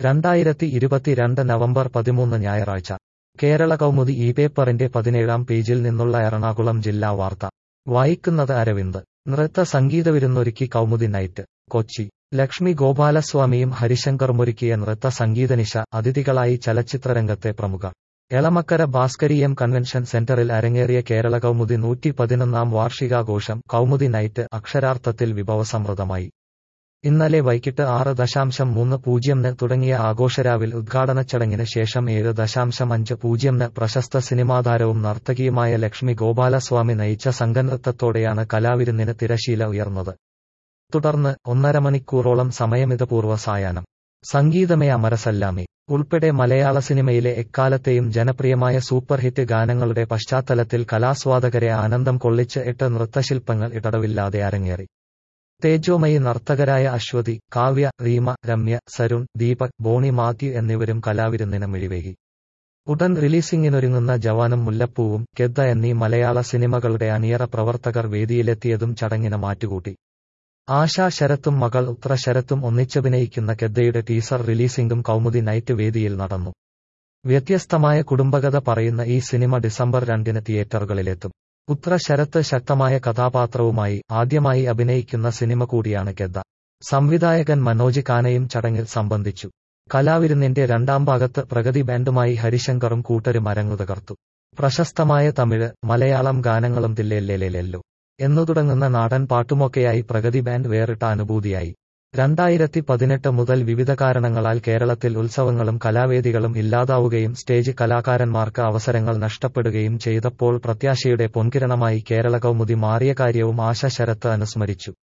രണ്ടായിരത്തി ഇരുപത്തിരണ്ട് നവംബർ പതിമൂന്ന് ഞായറാഴ്ച കേരള കൗമുദി ഈ പേപ്പറിന്റെ പതിനേഴാം പേജിൽ നിന്നുള്ള എറണാകുളം ജില്ലാ വാർത്ത വായിക്കുന്നത് അരവിന്ദ് നൃത്ത സംഗീതവിരുന്നൊരുക്കി കൗമുദി നൈറ്റ് കൊച്ചി ലക്ഷ്മി ഗോപാലസ്വാമിയും ഹരിശങ്കറുമൊരുക്കിയ നൃത്ത സംഗീതനിശ അതിഥികളായി ചലച്ചിത്രരംഗത്തെ പ്രമുഖർ എളമക്കര ഭാസ്കരീയം കൺവെൻഷൻ സെന്ററിൽ അരങ്ങേറിയ കേരള കൗമുദി നൂറ്റി പതിനൊന്നാം വാർഷികാഘോഷം കൗമുദി നൈറ്റ് അക്ഷരാർത്ഥത്തിൽ വിഭവസമൃദ്ധമായി ഇന്നലെ വൈകിട്ട് ആറ് ദശാംശം മൂന്ന് പൂജ്യംന് തുടങ്ങിയ ആഘോഷരാവിൽ ഉദ്ഘാടന ചടങ്ങിന് ശേഷം ഏഴ് ദശാംശം അഞ്ച് പൂജ്യംന് പ്രശസ്ത സിനിമാതാരവും നർത്തകിയുമായ ലക്ഷ്മി ഗോപാലസ്വാമി നയിച്ച സംഘനൃത്തത്തോടെയാണ് കലാവിരുന്നിന് തിരശീല ഉയർന്നത് തുടർന്ന് ഒന്നര മണിക്കൂറോളം സമയമിതപൂർവ്വ സായാഹ്നം സംഗീതമേ അമരസല്ലാമി ഉൾപ്പെടെ മലയാള സിനിമയിലെ എക്കാലത്തെയും ജനപ്രിയമായ സൂപ്പർഹിറ്റ് ഗാനങ്ങളുടെ പശ്ചാത്തലത്തിൽ കലാസ്വാദകരെ ആനന്ദം കൊള്ളിച്ച് എട്ട് നൃത്തശില്പങ്ങൾ ഇടവില്ലാതെ അരങ്ങേറി തേജോമയി നർത്തകരായ അശ്വതി കാവ്യ റീമ രമ്യ സരുൺ ദീപക് ബോണി മാത്യു എന്നിവരും കലാവിരുന്നിന് മിഴിവേകി ഉടൻ റിലീസിംഗിനൊരുങ്ങുന്ന ജവാനും മുല്ലപ്പൂവും കെദ്ദ എന്നീ മലയാള സിനിമകളുടെ അണിയറ പ്രവർത്തകർ വേദിയിലെത്തിയതും ചടങ്ങിന് മാറ്റുകൂട്ടി ആശാ ശരത്തും മകൾ ഉത്ര ശരത്തും ഒന്നിച്ചഭിനയിക്കുന്ന കെദ്ദയുടെ ടീസർ റിലീസിംഗും കൗമുദി നൈറ്റ് വേദിയിൽ നടന്നു വ്യത്യസ്തമായ കുടുംബകഥ പറയുന്ന ഈ സിനിമ ഡിസംബർ രണ്ടിന് തിയേറ്ററുകളിലെത്തും ഉത്ര ശരത്ത് ശക്തമായ കഥാപാത്രവുമായി ആദ്യമായി അഭിനയിക്കുന്ന സിനിമ കൂടിയാണ് കെദ്ദ സംവിധായകൻ മനോജ് കാനയും ചടങ്ങിൽ സംബന്ധിച്ചു കലാവിരുന്നിന്റെ രണ്ടാം ഭാഗത്ത് പ്രഗതി ബാൻഡുമായി ഹരിശങ്കറും കൂട്ടരും അരങ്ങുതകർത്തു പ്രശസ്തമായ തമിഴ് മലയാളം ഗാനങ്ങളും തില്ലേല്ലേലെല്ലോ എന്നു തുടങ്ങുന്ന നാടൻ പാട്ടുമൊക്കെയായി പ്രഗതി ബാൻഡ് വേറിട്ട അനുഭൂതിയായി രണ്ടായിരത്തി പതിനെട്ട് മുതൽ വിവിധ കാരണങ്ങളാൽ കേരളത്തിൽ ഉത്സവങ്ങളും കലാവേദികളും ഇല്ലാതാവുകയും സ്റ്റേജ് കലാകാരന്മാർക്ക് അവസരങ്ങൾ നഷ്ടപ്പെടുകയും ചെയ്തപ്പോൾ പ്രത്യാശയുടെ പൊൻകിരണമായി കേരള കൗമുദി മാറിയ കാര്യവും ആശ ശരത്ത് അനുസ്മരിച്ചു